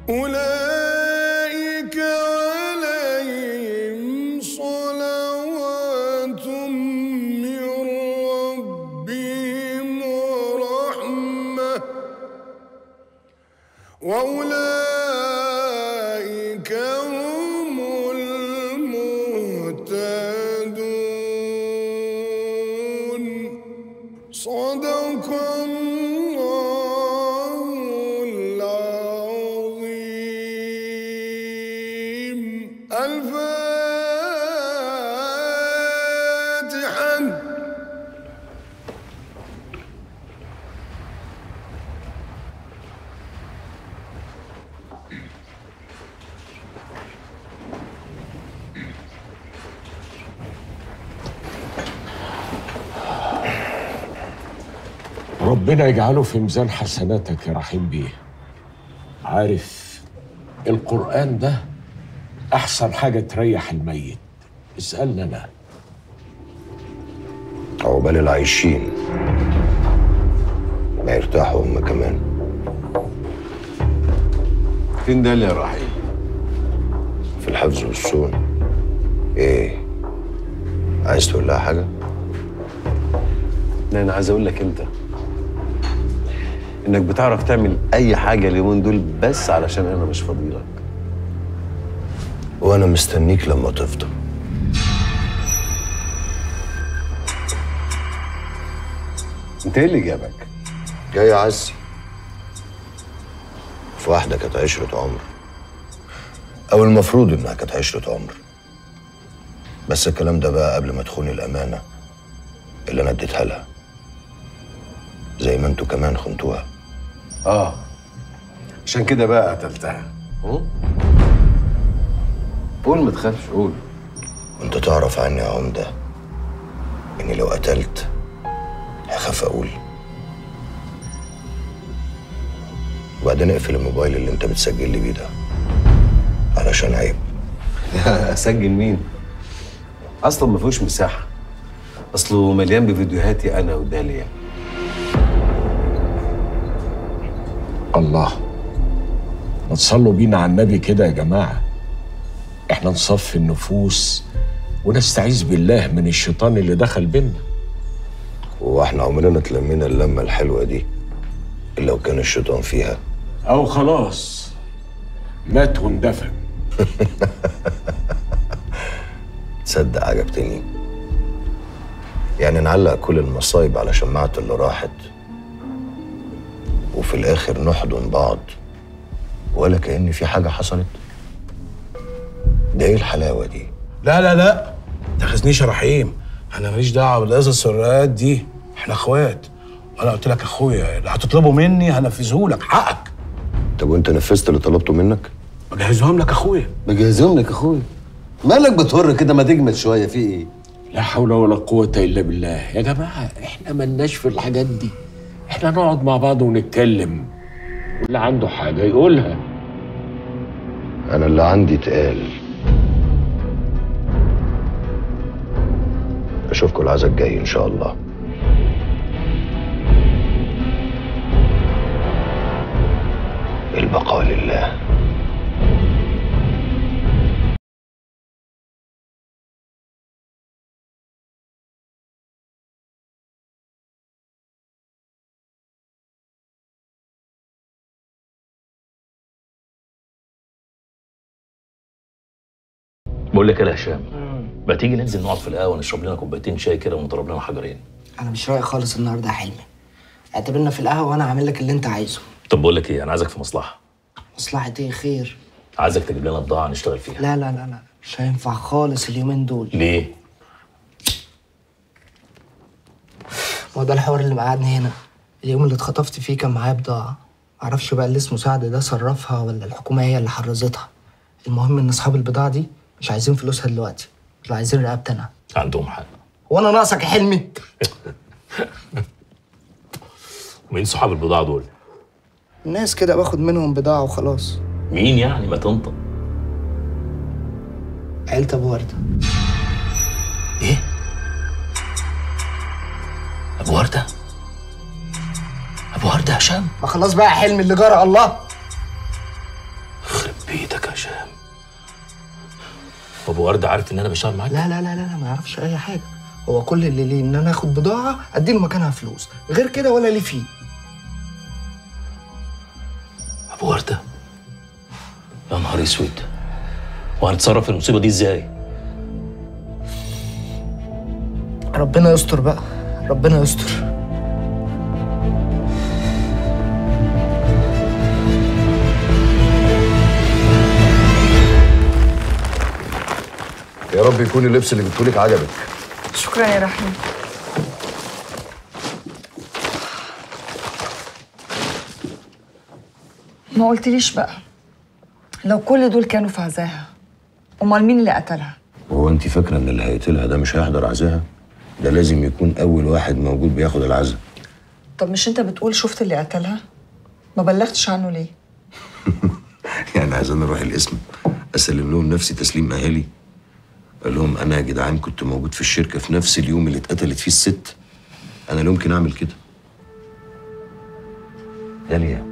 أولئك عليهم صلوات من ربهم ورحمة وأولئك هم المهتدون صدق الله العظيم الفاتحة ربنا يجعله في ميزان حسناتك يا رحيم بيه عارف القرآن ده أحسن حاجة تريح الميت اسألنا أنا عقبال العايشين ما يرتاحوا هم كمان فين ده اللي يا رحيم؟ في الحفظ والصون ايه عايز تقول لها حاجه لا انا عايز اقول لك انت انك بتعرف تعمل اي حاجه اليومين دول بس علشان انا مش فاضيلك وانا مستنيك لما تفضى انت ايه اللي جابك؟ جاي عزي في واحده كانت عشره عمر او المفروض انها كانت عشره عمر بس الكلام ده بقى قبل ما تخوني الامانه اللي انا اديتها لها زي ما انتوا كمان خنتوها اه عشان كده بقى قتلتها هم؟ قول ما تخافش قول وانت تعرف عني يا عمده اني لو قتلت هخاف اقول وبعدين اقفل الموبايل اللي انت بتسجل لي بيه ده علشان عيب اسجل مين؟ اصلا ما فيهوش مساحه اصله مليان بفيديوهاتي انا وداليا الله ما تصلوا بينا على النبي كده يا جماعة احنا نصفي النفوس ونستعيذ بالله من الشيطان اللي دخل بينا واحنا عمرنا اتلمينا اللمه الحلوه دي الا لو كان الشيطان فيها أو خلاص مات واندفن تصدق عجبتني يعني نعلق كل المصايب على شماعة اللي راحت وفي الآخر نحضن بعض ولا كأن في حاجة حصلت ده ايه الحلاوة دي لا لا لا تاخذنيش يا رحيم انا ماليش دعوه بالقصص الرقات دي احنا اخوات وانا قلت لك اخويا اللي هتطلبه مني هنفذه لك حقك طب وانت نفذت اللي طلبته منك بجهزهم لك اخويا بجهزهم لك اخويا مالك بتهر كده ما تجمد شويه في ايه؟ لا حول ولا قوة إلا بالله يا جماعة احنا ملناش في الحاجات دي احنا نقعد مع بعض ونتكلم واللي عنده حاجة يقولها أنا اللي عندي اتقال أشوفكم العزا الجاي إن شاء الله البقاء لله بقول لك إيه يا هشام ما تيجي ننزل نقعد في القهوه نشرب لنا كوبايتين شاي كده ونضرب لنا حجرين انا مش رايق خالص النهارده يا حلمي اعتبرنا في القهوه وانا هعمل لك اللي انت عايزه طب بقول لك ايه انا عايزك في مصلحه مصلحه ايه خير عايزك تجيب لنا بضاعه نشتغل فيها لا لا لا لا مش هينفع خالص اليومين دول ليه ما هو ده الحوار اللي مقعدني هنا اليوم اللي اتخطفت فيه كان معايا بضاعه معرفش بقى اللي اسمه سعد ده صرفها ولا الحكومه هي اللي حرزتها المهم ان اصحاب البضاعه دي مش عايزين فلوسها دلوقتي دول عايزين رقبتي انا عندهم حق وانا ناقصك يا حلمي مين صحاب البضاعه دول الناس كده باخد منهم بضاعه وخلاص مين يعني ما تنطق عيلة ابو ورده ايه ابو ورده ابو ورده هشام ما خلاص بقى يا حلمي اللي جرى الله ابو ورده عارف ان انا بشتغل معاك لا لا لا لا ما يعرفش اي حاجه هو كل اللي ليه ان انا اخد بضاعه اديله مكانها فلوس غير كده ولا ليه فيه ابو ورده يا نهار اسود وهنتصرف في المصيبه دي ازاي ربنا يستر بقى ربنا يستر يا رب يكون اللبس اللي جبتهولك عجبك شكرا يا رحيم ما قلتليش بقى لو كل دول كانوا في عزاها امال مين اللي قتلها وهو انت فاكره ان اللي هيقتلها ده مش هيحضر عزاها ده لازم يكون اول واحد موجود بياخد العزا طب مش انت بتقول شفت اللي قتلها ما بلغتش عنه ليه يعني عايزين اروح الاسم اسلم لهم نفسي تسليم اهالي قال لهم انا يا جدعان كنت موجود في الشركه في نفس اليوم اللي اتقتلت فيه الست انا لا يمكن اعمل كده داليا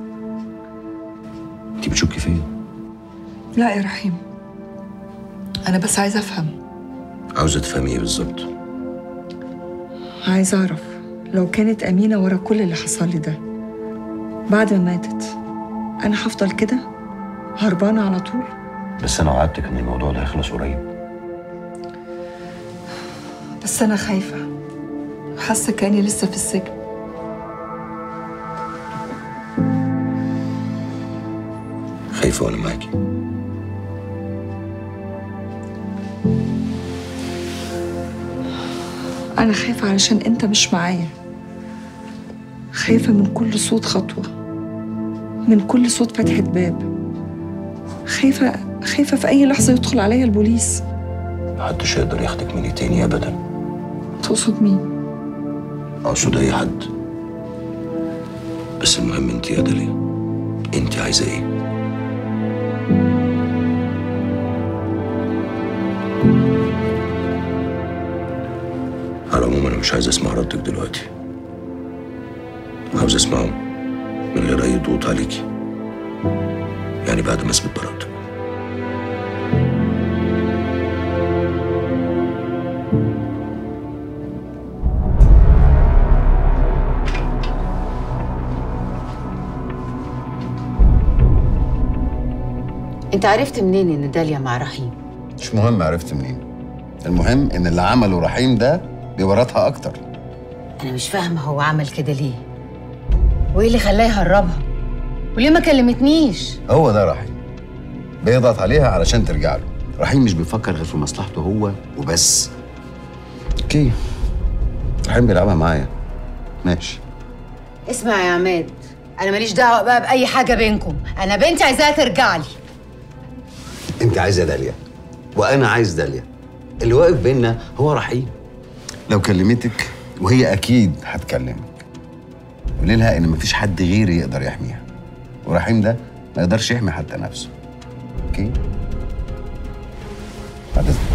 انت بتشكي فيا لا يا رحيم انا بس عايزه افهم عاوزه تفهمي ايه بالظبط عايزه اعرف لو كانت امينه ورا كل اللي حصل لي ده بعد ما ماتت انا هفضل كده هربانه على طول بس انا وعدتك ان الموضوع ده هيخلص قريب بس انا خايفه حاسه كاني لسه في السجن خايفه وانا معاكي انا خايفه علشان انت مش معايا خايفه من كل صوت خطوه من كل صوت فتحه باب خايفه خايفه في اي لحظه يدخل عليا البوليس محدش يقدر ياخدك مني تاني ابدا تقصد مين اقصد اي حد بس المهم انت يا داليا انت عايزه ايه على العموم انا مش عايز اسمع ردك دلوقتي عاوز اسمعه من غير اي ضغوط عليكي يعني بعد ما اثبت براءتك انت عرفت منين ان داليا مع رحيم مش مهم عرفت منين المهم ان اللي عمله رحيم ده بيورطها اكتر انا مش فاهمه هو عمل كده ليه وايه اللي خلاه يهربها وليه ما كلمتنيش هو ده رحيم بيضغط عليها علشان ترجع له رحيم مش بيفكر غير في مصلحته هو وبس اوكي رحيم بيلعبها معايا ماشي اسمع يا عماد انا ماليش دعوه بقى باي حاجه بينكم انا بنتي عايزاها ترجع لي انت عايزه داليا وانا عايز داليا اللي واقف بينا هو رحيم لو كلمتك وهي اكيد هتكلمك قولي لها ان مفيش حد غيري يقدر يحميها ورحيم ده ما يقدرش يحمي حتى نفسه اوكي بعد اذنك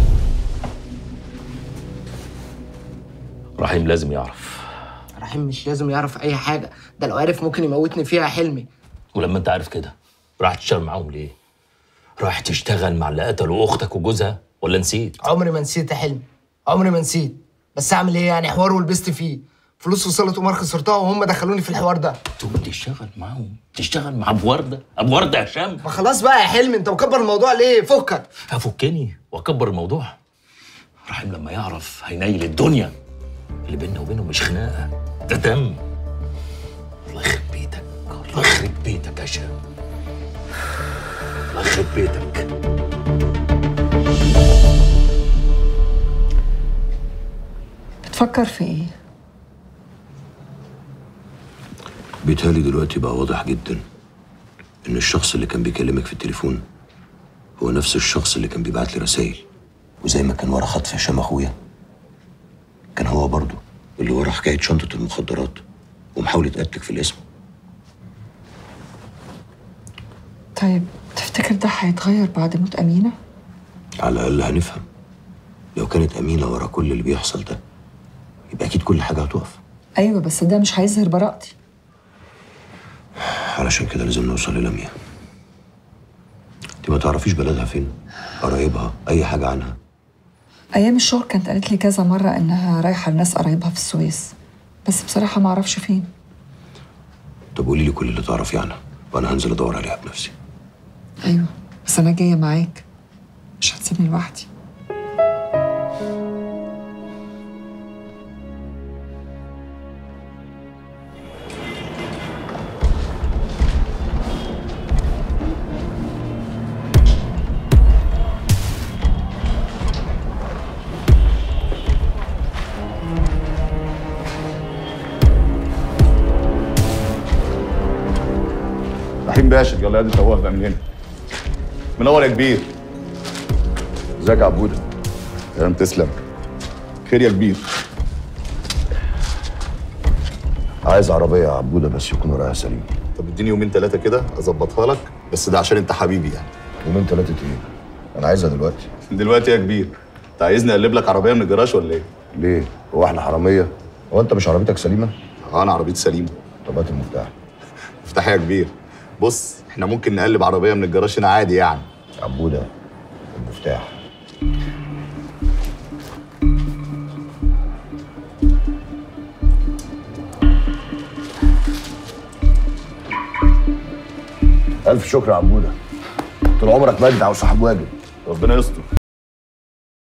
رحيم لازم يعرف رحيم مش لازم يعرف اي حاجه ده لو عرف ممكن يموتني فيها حلمي ولما انت عارف كده راح تشتغل معاهم ليه راح تشتغل مع اللي قتلوا اختك وجوزها ولا نسيت عمري ما نسيت يا حلمي عمري ما نسيت بس اعمل ايه يعني حوار ولبست فيه فلوس وصلت قمار خسرتها وهم دخلوني في الحوار ده تقوم تشتغل معاهم تشتغل مع ابو ورده ابو ورده يا هشام ما خلاص بقى يا حلمي انت مكبر الموضوع ليه فكك هفكني واكبر الموضوع رحيم لما يعرف هينيل الدنيا اللي بيننا وبينه مش خناقه ده دم الله يخرب بيتك الله يخرب بيتك يا هشام الله يخرب بيتك بتفكر في ايه بيتهيألي دلوقتي بقى واضح جدا إن الشخص اللي كان بيكلمك في التليفون هو نفس الشخص اللي كان بيبعت لي رسايل وزي ما كان ورا خطف هشام أخويا كان هو برضه اللي ورا حكاية شنطة المخدرات ومحاولة قتلك في الاسم طيب تفتكر ده هيتغير بعد موت امينه على الأقل هنفهم لو كانت أمينة ورا كل اللي بيحصل ده يبقى أكيد كل حاجة هتقف ايوه بس ده مش هيظهر براءتي علشان كده لازم نوصل للمية انت ما تعرفيش بلدها فين قرايبها اي حاجه عنها ايام الشغل كانت قالت لي كذا مره انها رايحه لناس قرايبها في السويس بس بصراحه ما اعرفش فين طب قولي لي كل اللي تعرفي عنها وانا هنزل ادور عليها بنفسي ايوه بس انا جايه معاك مش هتسيبني لوحدي رحيم باشا يلا يا دي توه بقى من هنا منور يا كبير ازيك يا عبوده تمام تسلم خير يا كبير عايز عربيه يا عبوده بس يكون وراها سليم طب اديني يومين ثلاثه كده اظبطها لك بس ده عشان انت حبيبي يعني يومين ثلاثه ايه انا عايزها دلوقتي دلوقتي يا كبير انت عايزني اقلب لك عربيه من الجراج ولا ايه ليه هو احنا حراميه هو انت مش عربيتك سليمه اه انا عربيتي سليمه طب هات المفتاح افتح يا كبير بص احنا ممكن نقلب عربيه من الجراج هنا عادي يعني عبوده المفتاح ألف شكر يا عبودة طول عمرك مجدع وصاحب واجب ربنا يستر